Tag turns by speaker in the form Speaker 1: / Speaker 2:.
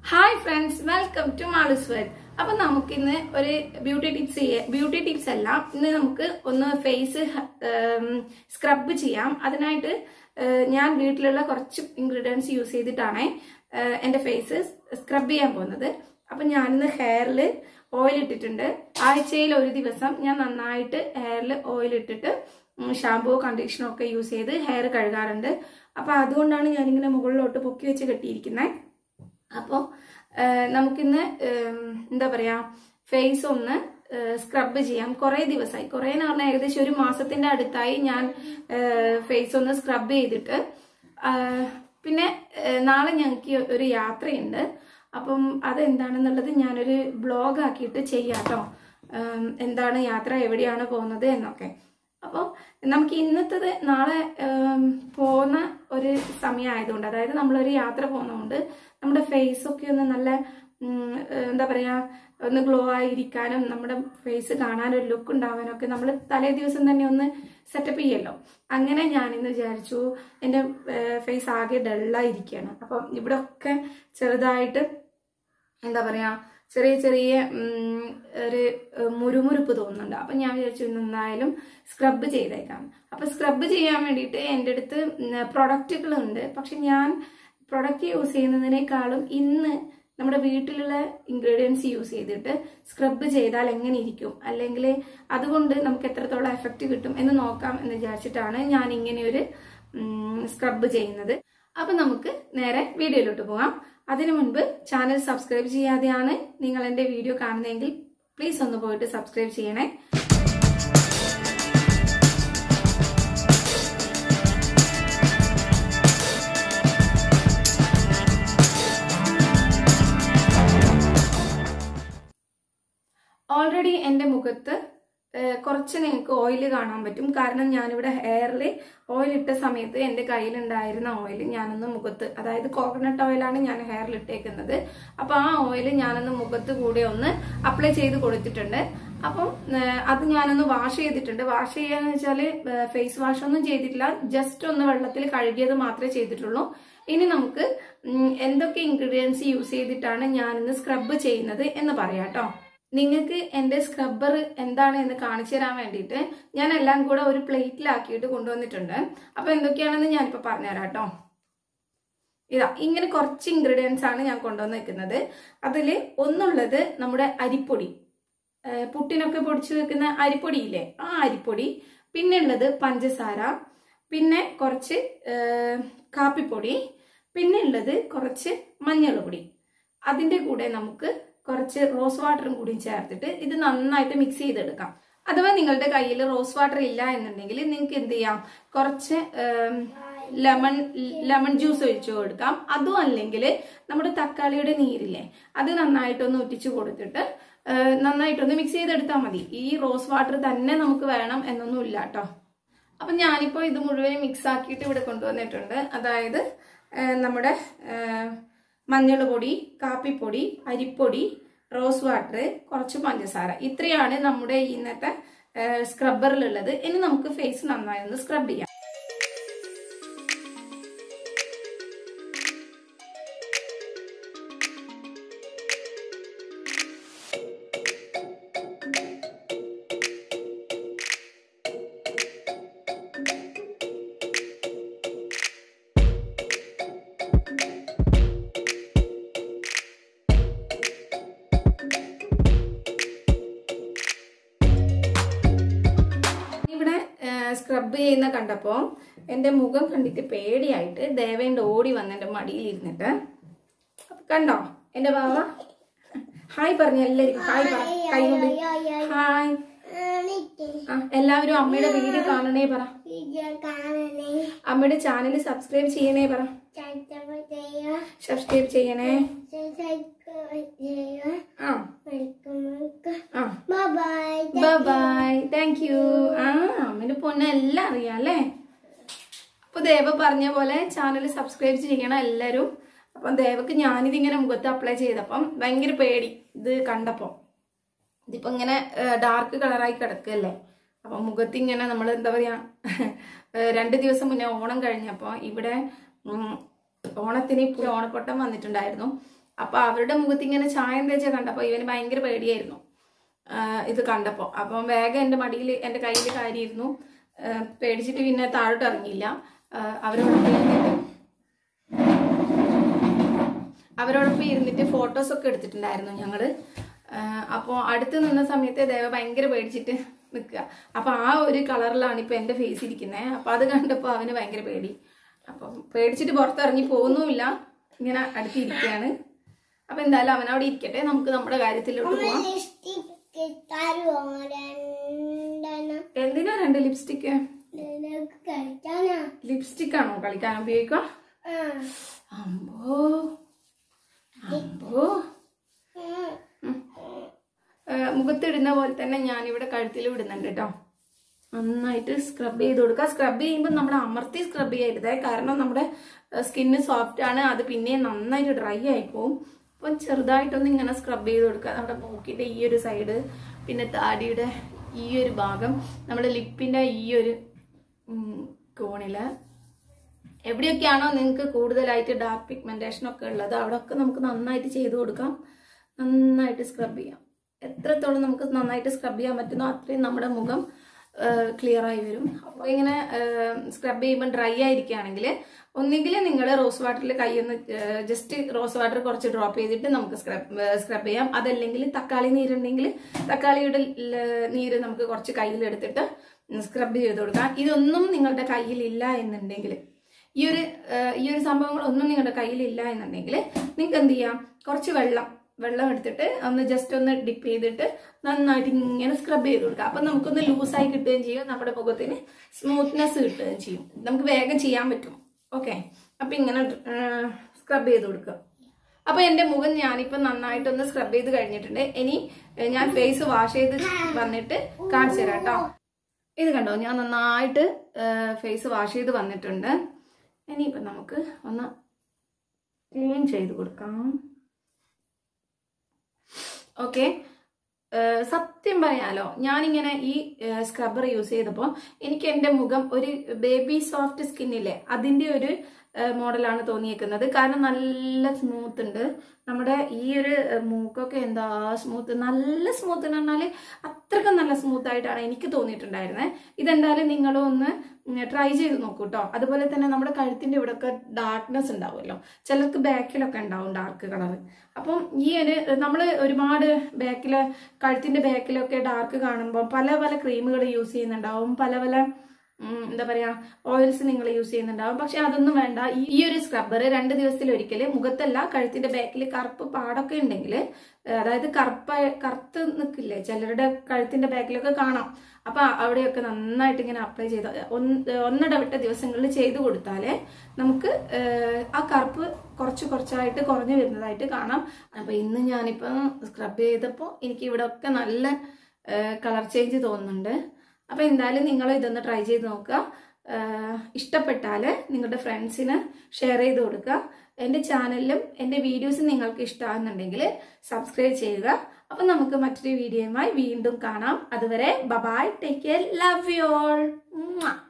Speaker 1: Hi friends welcome to Malus world അപ്പൊ നമുക്കിന്ന് ഒരു ബ്യൂട്ടി ടിപ്സ് ചെയ്യാം ബ്യൂട്ടി ടിപ്സ് അല്ല ഇന്ന് നമുക്ക് ഒന്ന് ഫേസ് സ്ക്രബ് ചെയ്യാം അതിനായിട്ട് ഏഹ്, ഞാൻ വീട്ടിലുള്ള കുറച്ച് ഇൻഗ്രീഡിയൻസ് യൂസ് ചെയ്തിട്ടാണ് ഏഹ്, എൻ്റെ ഫേസ് സ്ക്രബ് ചെയ്യാൻ പോകുന്നത് അപ്പൊ ഞാനിന്ന് ഹെയറിൽ ഓയിൽ ഇട്ടിട്ടുണ്ട് ആഴ്ചയിൽ ഒരു ദിവസം ഞാൻ നന്നായിട്ട് ഹെയറിൽ ഓയിൽ ഇട്ടിട്ട് ഷാമ്പുവോ കണ്ടീഷണോ ഒക്കെ യൂസ് ചെയ്ത് ഹെയർ കഴുകാറുണ്ട് അപ്പൊ അതുകൊണ്ടാണ് ഞാനിങ്ങനെ മുകളിലോട്ട് പൊക്കി വെച്ച് കെട്ടിയിരിക്കുന്നത് അപ്പോൾ നമുക്കിന്ന് ഏം, എന്താ പറയാ ഫേസ് ഒന്ന് സ്ക്രബ് ചെയ്യാം കുറേ ദിവസമായി കുറേ എന്ന് പറഞ്ഞാൽ ഏകദേശം ഒരു മാസത്തിന്റെ അടുത്തായി ഞാൻ ഫേസ് ഒന്ന് സ്ക്രബ് ചെയ്തിട്ട് ആ, പിന്നെ ഏ, നാളെ ഞങ്ങൾക്ക് ഒരു യാത്രയുണ്ട് അപ്പം അതെന്താണെന്നുള്ളത് ഞാനൊരു ബ്ലോഗ് ആക്കിയിട്ട് ചെയ്യാം കേട്ടോ ഏം, എന്താണ് യാത്ര എവിടെയാണ് പോകുന്നത് എന്നൊക്കെ അപ്പോൾ നമുക്ക് ഇന്നത്തത് നാളെ ഏം, പോകുന്ന ഒരു സമയമായതുകൊണ്ട് അതായത് നമ്മളൊരു യാത്ര പോകുന്നതുകൊണ്ട് നമ്മുടെ ഫേസ് ഒക്കെ ഒന്ന് നല്ല ഉം, എന്താ പറയാ ഒന്ന് ഗ്ലോ ആയിരിക്കാനും നമ്മുടെ ഫേസ് കാണാൻ ഒരു ലുക്ക് ഉണ്ടാവാനും ഒക്കെ നമ്മൾ തലേ ദിവസം തന്നെ ഒന്ന് സെറ്റപ്പ് ചെയ്യല്ലോ അങ്ങനെ ഞാനിന്ന് വിചാരിച്ചു എൻ്റെ ഫേസ് ആകെ ഡള്ളായിരിക്കുകയാണ് അപ്പം ഇവിടെ ഒക്കെ ചെറുതായിട്ട് എന്താ പറയാ ചെറിയ ചെറിയ ഉം, ഒരു ഏഹ്, മുരുമുരുപ്പ് തോന്നുന്നുണ്ട് അപ്പൊ ഞാൻ വിചാരിച്ചു ഇന്ന് എന്തായാലും സ്ക്രബ് ചെയ്തേക്കാം അപ്പൊ സ്ക്രബ് ചെയ്യാൻ വേണ്ടിയിട്ട് എൻ്റെ അടുത്ത് പ്രൊഡക്റ്റുകൾ ഉണ്ട് പക്ഷെ ഞാൻ പ്രൊഡക്റ്റ് യൂസ് ചെയ്യുന്നതിനേക്കാളും ഇന്ന് നമ്മുടെ വീട്ടിലുള്ള ഇൻഗ്രീഡിയൻസ് യൂസ് ചെയ്തിട്ട് സ്ക്രബ് ചെയ്താൽ എങ്ങനെ ഇരിക്കും അല്ലെങ്കിൽ അതുകൊണ്ട് നമുക്ക് എത്രത്തോളം എഫക്റ്റ് കിട്ടും എന്ന് നോക്കാം എന്ന് വിചാരിച്ചിട്ടാണ് ഞാൻ ഇങ്ങനെ ഒരു സ്ക്രബ് ചെയ്യുന്നത് അപ്പൊ നമുക്ക് നേരെ വീഡിയോയിലോട്ട് പോകാം അതിനു മുൻപ് ചാനൽ സബ്സ്ക്രൈബ് ചെയ്യാതെയാണ് നിങ്ങൾ എൻ്റെ വീഡിയോ കാണുന്നതെങ്കിൽ പ്ലീസ് ഒന്ന് പോയിട്ട് സബ്സ്ക്രൈബ് ചെയ്യണേ ഓൾറെഡി എൻ്റെ മുഖത്ത് ഏഹ്, കുറച്ച് നിങ്ങൾക്ക് ഓയിൽ കാണാൻ പറ്റും കാരണം ഞാനിവിടെ ഹെയറിൽ ഓയിൽ ഇട്ട സമയത്ത് എൻ്റെ കയ്യിലുണ്ടായിരുന്ന ഓയിൽ ഞാനൊന്ന് മുഖത്ത് അതായത് കോക്കനട്ട് ഓയിലാണ് ഞാൻ ഹെയറിൽ ഇട്ടേക്കുന്നത് അപ്പോൾ ആ ഓയിൽ ഞാനൊന്ന് മുഖത്ത് കൂടെ ഒന്ന് അപ്ലൈ ചെയ്ത് കൊടുത്തിട്ടുണ്ട് അപ്പം ഏഹ്, അത് ഞാനൊന്ന് വാഷ് ചെയ്തിട്ടുണ്ട് വാഷ് ചെയ്യാന്ന് വെച്ചാൽ ഫേസ് വാഷ് ഒന്നും ചെയ്തിട്ടില്ല ജസ്റ്റ് ഒന്ന് വെള്ളത്തിൽ കഴുകിയത് മാത്രമേ ചെയ്തിട്ടുള്ളൂ ഇനി നമുക്ക് ഉം, എന്തൊക്കെ ഇൻഗ്രീഡിയൻസ് യൂസ് ചെയ്തിട്ടാണ് ഞാനിന്ന് സ്ക്രബ് ചെയ്യുന്നത് എന്ന് പറയാം കേട്ടോ നിങ്ങൾക്ക് എന്റെ സ്ക്രബ്ബർ എന്താണ് എന്ന് കാണിച്ചു തരാൻ വേണ്ടിയിട്ട് ഞാൻ എല്ലാം കൂടെ ഒരു പ്ലേറ്റിലാക്കിയിട്ട് കൊണ്ടുവന്നിട്ടുണ്ട് അപ്പൊ എന്തൊക്കെയാണെന്ന് ഞാനിപ്പോ പറഞ്ഞുതരാം കേട്ടോ ഇതാ ഇങ്ങനെ കുറച്ച് ഇൻഗ്രീഡിയൻസ് ആണ് ഞാൻ കൊണ്ടുവന്ന് വെക്കുന്നത് അതിൽ ഒന്നുള്ളത് നമ്മുടെ അരിപ്പൊടി ഏഹ് പുട്ടിനൊക്കെ പൊടിച്ചു വെക്കുന്ന അരിപ്പൊടിയില്ലേ ആ അരിപ്പൊടി പിന്നെ ഉള്ളത് പഞ്ചസാര പിന്നെ കുറച്ച് ഏഹ് കാപ്പിപ്പൊടി പിന്നെ ഉള്ളത് കുറച്ച് മഞ്ഞൾ പൊടി അതിന്റെ കൂടെ നമുക്ക് കുറച്ച് റോസ് വാട്ടറും കൂടി ചേർത്തിട്ട് ഇത് നന്നായിട്ട് മിക്സ് ചെയ്തെടുക്കാം അഥവാ നിങ്ങളുടെ കയ്യിൽ റോസ് വാട്ടർ ഇല്ല എന്നുണ്ടെങ്കിൽ നിങ്ങൾക്ക് എന്ത് ചെയ്യാം കുറച്ച് ലെമൺ ലെമൺ ജ്യൂസ് ഒഴിച്ചു കൊടുക്കാം അതും അല്ലെങ്കിൽ നമ്മുടെ തക്കാളിയുടെ നീരില്ലേ അത് നന്നായിട്ടൊന്ന് ഒറ്റിച്ചു കൊടുത്തിട്ട് ഏഹ്, നന്നായിട്ടൊന്ന് മിക്സ് ചെയ്തെടുത്താൽ മതി ഈ റോസ് വാട്ടർ തന്നെ നമുക്ക് വേണം എന്നൊന്നും ഇല്ല കേട്ടോ അപ്പൊ ഞാനിപ്പോ ഇത് മുഴുവൻ മിക്സ് ആക്കിയിട്ട് ഇവിടെ കൊണ്ടുവന്നിട്ടുണ്ട് അതായത് ഏഹ്, നമ്മുടെ മഞ്ഞൾ പൊടി കാപ്പിപ്പൊടി അരിപ്പൊടി റോസ് വാട്ടർ കുറച്ച് പഞ്ചസാര ഇത്രയാണ് നമ്മുടെ ഇന്നത്തെ സ്ക്രബ്ബറിലുള്ളത് ഇനി നമുക്ക് ഫേസ് നന്നായി ഒന്ന് സ്ക്രബ് ചെയ്യാം ഇവിടെ സ്ക്രബ് ചെയ്യുന്ന കണ്ടപ്പോ എന്റെ മുഖം കണ്ടിട്ട് പേടിയായിട്ട് ദേവേന്റെ ഓടി വന്ന് എന്റെ മടിയിൽ ഇരുന്നിട്ട് അപ്പൊ കണ്ടോ എന്റെ ബാവ ഹായ് പറഞ്ഞു എല്ലാവർക്കും ഹായ് പറ കൈ കൊണ്ട് ഹായ് ആ എല്ലാവരും അമ്മയുടെ വീഡിയോ കാണണേ പറ അമ്മയുടെ ചാനൽ സബ്സ്ക്രൈബ് ചെയ്യണേ പറ സബ്സ്ക്രൈബ് ചെയ്യണേ ആ ആ ബൈ ബൈ താങ്ക് യു ആ അമ്മന്റെ പൊന്നെ എല്ലാം അറിയാം അല്ലേ അപ്പൊ ദേവ പറഞ്ഞ പോലെ ചാനൽ സബ്സ്ക്രൈബ് ചെയ്യണം എല്ലാരും അപ്പം ദേവക്ക് ഞാനിതിങ്ങനെ മുഖത്ത് അപ്ലൈ ചെയ്തപ്പം ഭയങ്കര പേടി ഇത് കണ്ടപ്പോ ഇതിപ്പോ ഇങ്ങനെ ഡാർക്ക് കളറായി കിടക്കല്ലേ അപ്പൊ മുഖത്ത് ഇങ്ങനെ നമ്മൾ എന്താ പറയാ ഏഹ് രണ്ട് ദിവസം മുന്നേ ഓണം കഴിഞ്ഞപ്പോ ഇവിടെ ഉം, ഓണത്തിന് ഇപ്പോൾ ഓണപ്പൊട്ടം വന്നിട്ടുണ്ടായിരുന്നു അപ്പൊ അവരുടെ മുഖത്ത് ഇങ്ങനെ ചായം തേച്ച കണ്ടപ്പോൾ ഇവന് ഭയങ്കര പേടിയായിരുന്നു ആഹ് ഇത് കണ്ടപ്പോൾ അപ്പം വേഗം എൻ്റെ മടിയിൽ എൻ്റെ കയ്യിൽ കാര്യമായിരുന്നു പേടിച്ചിട്ട് പിന്നെ താഴോട്ട് ഇറങ്ങിയില്ല ആഹ് അവരോടൊപ്പം ഇരുന്നിട്ട് അവരോടൊപ്പം ഇരുന്നിട്ട് ഫോട്ടോസ് ഒക്കെ എടുത്തിട്ടുണ്ടായിരുന്നു ഞങ്ങള് അപ്പോൾ അടുത്ത് നിന്ന സമയത്ത് ദേവ ഭയങ്കര പേടിച്ചിട്ട് നിൽക്കുക അപ്പൊ ആ ഒരു കളറിലാണ് ഇപ്പൊ എൻ്റെ ഫേസ് ഇരിക്കുന്നത് അപ്പൊ അത് കണ്ടപ്പോൾ അവന് ഭയങ്കര പേടി അപ്പം പേടിച്ചിട്ട് പുറത്തിറങ്ങി പോകുന്നുമില്ല ഇങ്ങനെ അടുത്തിരിക്കുകയാണ് അപ്പൊ എന്തായാലും അവൻ അവിടെ ഇരിക്കട്ടെ നമുക്ക് നമ്മുടെ കാര്യത്തിലോട്ട് പോവാം
Speaker 2: ലിപ്സ്റ്റിക് തരുമോ രണ്ടെണ്ണം
Speaker 1: എന്തിനാ രണ്ട് ലിപ്സ്റ്റിക്ക്
Speaker 2: നിനക്ക് കഴിക്കാനാ
Speaker 1: ലിപ്സ്റ്റിക് ആണോ കളിക്കാൻ ഉപയോഗിക്കുക
Speaker 2: ആ
Speaker 1: അമ്പോ അമ്പോ
Speaker 2: ഉം.
Speaker 1: ഏഹ് മുഖത്തിടുന്ന പോലെ തന്നെ ഞാനിവിടെ കഴുത്തിൽ ഇടുന്നുണ്ട് കേട്ടോ നന്നായിട്ട് സ്ക്രബ് ചെയ്ത് കൊടുക്കുക സ്ക്രബ് ചെയ്യുമ്പോൾ നമ്മൾ അമർത്തി സ്ക്രബ് ചെയ്യരുതേ കാരണം നമ്മുടെ സ്കിന്ന് സോഫ്റ്റ് ആണ് അത് പിന്നെ നന്നായിട്ട് ഡ്രൈ ആയി പോവും അപ്പം ചെറുതായിട്ടൊന്ന് ഇങ്ങനെ സ്ക്രബ് ചെയ്ത് കൊടുക്കുക നമ്മുടെ മൂക്കിന്റെ ഈ ഒരു സൈഡ് പിന്നെ താടിയുടെ ഈ ഒരു ഭാഗം നമ്മുടെ ലിപ്പിന്റെ ഈ ഒരു ഉം, കോണില് എവിടെയൊക്കെയാണോ നിങ്ങൾക്ക് കൂടുതലായിട്ട് ഡാർക്ക് പിഗ്മെന്റേഷൻ ഒക്കെ ഉള്ളത് അവിടെയൊക്കെ നമുക്ക് നന്നായിട്ട് ചെയ്ത് കൊടുക്കാം നന്നായിട്ട് സ്ക്രബ് ചെയ്യാം എത്രത്തോളം നമുക്ക് നന്നായിട്ട് സ്ക്രബ് ചെയ്യാൻ പറ്റുന്നോ അത്രയും നമ്മുടെ മുഖം ക്ലിയർ ആയി വരും അപ്പോൾ ഇങ്ങനെ സ്ക്രബ് ചെയ്യുമ്പോൾ ഡ്രൈ ആയിരിക്കുകയാണെങ്കിൽ ഒന്നുകിൽ നിങ്ങൾ റോസ് വാട്ടറിൽ കൈയൊന്ന് ജസ്റ്റ് റോസ് വാട്ടർ കുറച്ച് ഡ്രോപ്പ് ചെയ്തിട്ട് നമുക്ക് സ്ക്രബ് സ്ക്രബ് ചെയ്യാം അതല്ലെങ്കിൽ തക്കാളി നീരുണ്ടെങ്കിൽ തക്കാളിയുടെ ല- നീര് നമുക്ക് കുറച്ച് കയ്യിലെടുത്തിട്ട് സ്ക്രബ് ചെയ്ത് കൊടുക്കാം ഇതൊന്നും നിങ്ങളുടെ കയ്യിലില്ല എന്നുണ്ടെങ്കിൽ ഈ ഒരു ഏഹ്, ഈ ഒരു സംഭവങ്ങളൊന്നും നിങ്ങളുടെ കയ്യിലില്ല എന്നുണ്ടെങ്കിൽ നിങ്ങൾക്ക് എന്ത് ചെയ്യാം കുറച്ച് വെള്ളം വെള്ളം എടുത്തിട്ട് ഒന്ന് ജസ്റ്റ് ഒന്ന് ഡിപ്പ് ചെയ്തിട്ട് നന്നായിട്ട് ഇങ്ങനെ സ്ക്രബ് ചെയ്ത് കൊടുക്കുക അപ്പം നമുക്കൊന്ന് ലൂസായി കിട്ടുകയും ചെയ്യും നമ്മുടെ മുഖത്തിന് സ്മൂത്ത്നെസ് കിട്ടുകയും ചെയ്യും നമുക്ക് വേഗം ചെയ്യാൻ പറ്റും ഓക്കെ അപ്പം ഇങ്ങനെ സ്ക്രബ് ചെയ്ത് കൊടുക്കുക അപ്പൊ എന്റെ മുഖം ഞാനിപ്പോ നന്നായിട്ടൊന്ന് സ്ക്രബ് ചെയ്ത് കഴിഞ്ഞിട്ടുണ്ട് ഇനി ഏഹ്, ഞാൻ ഫേസ് വാഷ് ചെയ്ത് വന്നിട്ട് കാണിച്ചു തരാം കേട്ടോ ഇത് കണ്ടോ ഞാൻ നന്നായിട്ട് ഫേസ് വാഷ് ചെയ്ത് വന്നിട്ടുണ്ട് ഇനിയിപ്പം നമുക്ക് ഒന്ന് ക്ലീൻ ചെയ്ത് കൊടുക്കാം ഓക്കെ സത്യം പറയാലോ ഞാനിങ്ങനെ ഈ സ്ക്രബ്ബർ യൂസ് ചെയ്തപ്പോൾ എനിക്ക് എൻ്റെ മുഖം ഒരു ബേബി സോഫ്റ്റ് സ്കിന്നില്ലേ അതിൻ്റെ ഒരു മോഡലാണ് തോന്നിയേക്കുന്നത് കാരണം നല്ല സ്മൂത്ത് ഉണ്ട് നമ്മുടെ ഈ ഒരു ഏഹ്, മൂക്കൊക്കെ എന്താ സ്മൂത്ത് നല്ല സ്മൂത്ത് എന്ന് പറഞ്ഞാൽ അത്രയ്ക്കും നല്ല സ്മൂത്ത് ആയിട്ടാണ് എനിക്ക് തോന്നിയിട്ടുണ്ടായിരുന്നത് ഇതെന്തായാലും നിങ്ങളും ഒന്ന് ട്രൈ ചെയ്ത് നോക്കൂ കേട്ടോ അതുപോലെ തന്നെ നമ്മുടെ കഴുത്തിന്റെ ഇവിടെയൊക്കെ ഡാർക്ക്നെസ് ഉണ്ടാവുമല്ലോ ചിലർക്ക് ബാക്കിലൊക്കെ ഉണ്ടാവും ഡാർക്ക് കളർ അപ്പം ഈ ഒരു നമ്മൾ ഒരുപാട് ബാക്കില് കഴുത്തിന്റെ ബാക്കിലൊക്കെ ഡാർക്ക് കാണുമ്പോൾ പല പല ക്രീമുകൾ യൂസ് ചെയ്യുന്നുണ്ടാവും പല പല ഉം, എന്താ പറയാ ഓയിൽസ് നിങ്ങൾ യൂസ് ചെയ്യുന്നുണ്ടാവും പക്ഷെ അതൊന്നും വേണ്ട ഈ ഈ ഒരു സ്ക്രബ്ബർ രണ്ട് ദിവസത്തിൽ ഒരിക്കൽ മുഖത്തല്ല കഴുത്തിന്റെ ബാക്കിൽ കറുപ്പ് പാടൊക്കെ ഉണ്ടെങ്കിൽ അതായത് കറുപ്പ കറുത്ത് നിൽക്കില്ലേ ചിലരുടെ കഴുത്തിന്റെ ബാക്കിലൊക്കെ കാണാം അപ്പൊ അവിടെയൊക്കെ നന്നായിട്ട് ഇങ്ങനെ അപ്ലൈ ചെയ്ത് ഒന്ന് ഒന്നിടവിട്ട ദിവസങ്ങളിൽ ചെയ്തു കൊടുത്താലേ നമുക്ക് ഏഹ്, ആ കറുപ്പ് കുറച്ച് കുറച്ചായിട്ട് കുറഞ്ഞു വരുന്നതായിട്ട് കാണാം അപ്പൊ ഇന്ന് ഞാനിപ്പോ സ്ക്രബ് ചെയ്തപ്പോൾ എനിക്ക് ഇവിടെ ഒക്കെ നല്ല കളർ ചേഞ്ച് തോന്നുന്നുണ്ട് അപ്പൊ എന്തായാലും നിങ്ങൾ ഇതൊന്ന് ട്രൈ ചെയ്ത് നോക്കുക ഇഷ്ടപ്പെട്ടാൽ നിങ്ങളുടെ ഫ്രണ്ട്സിന് ഷെയർ ചെയ്ത് കൊടുക്കുക എൻ്റെ ചാനലിലും എൻ്റെ വീഡിയോസും നിങ്ങൾക്ക് ഇഷ്ടമാകുന്നുണ്ടെങ്കിൽ സബ്സ്ക്രൈബ് ചെയ്യുക അപ്പം നമുക്ക് മറ്റൊരു വീഡിയോയുമായി വീണ്ടും കാണാം അതുവരെ bye bye take care love you all